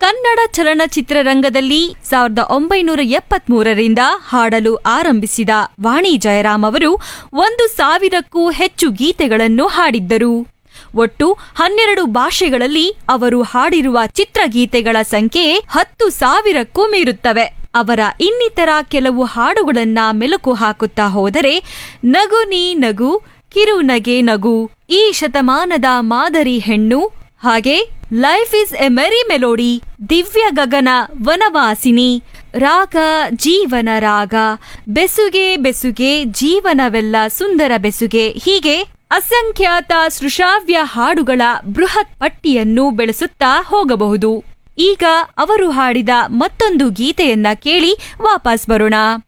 ಕನ್ನಡ ಚಲನಚಿತ್ರರಂಗದಲ್ಲಿ ಸಾವಿರದ ಒಂಬೈನೂರ ಎಪ್ಪತ್ಮೂರರಿಂದ ಹಾಡಲು ಆರಂಭಿಸಿದ ವಾಣಿ ಜಯರಾಮ್ ಅವರು ಒಂದು ಸಾವಿರಕ್ಕೂ ಹೆಚ್ಚು ಗೀತೆಗಳನ್ನು ಹಾಡಿದ್ದರು ಒಟ್ಟು ಹನ್ನೆರಡು ಭಾಷೆಗಳಲ್ಲಿ ಅವರು ಹಾಡಿರುವ ಚಿತ್ರಗೀತೆಗಳ ಸಂಖ್ಯೆ ಹತ್ತು ಸಾವಿರಕ್ಕೂ ಮೀರುತ್ತವೆ ಅವರ ಇನ್ನಿತರ ಕೆಲವು ಹಾಡುಗಳನ್ನ ಮೆಲುಕು ಹಾಕುತ್ತಾ ಹೋದರೆ ನಗು ನೀ ನಗು ಕಿರು ನಗೆ ನಗು ಈ ಶತಮಾನದ ಮಾದರಿ ಹೆಣ್ಣು ಹಾಗೆ life is a merry melody ದಿವ್ಯ ಗಗನ ವನವಾಸಿನಿ ರಾಗ ಜೀವನ ರಾಗ ಬೆಸುಗೆ ಬೆಸುಗೆ ಜೀವನವೆಲ್ಲ ಸುಂದರ ಬೆಸುಗೆ ಹೀಗೆ ಅಸಂಖ್ಯಾತ ಸೃಶಾವ್ಯ ಹಾಡುಗಳ ಬೃಹತ್ ಪಟ್ಟಿಯನ್ನು ಬೆಳೆಸುತ್ತಾ ಹೋಗಬಹುದು ಈಗ ಅವರು ಹಾಡಿದ ಮತ್ತೊಂದು ಗೀತೆಯನ್ನ ಕೇಳಿ ವಾಪಸ್ ಬರೋಣ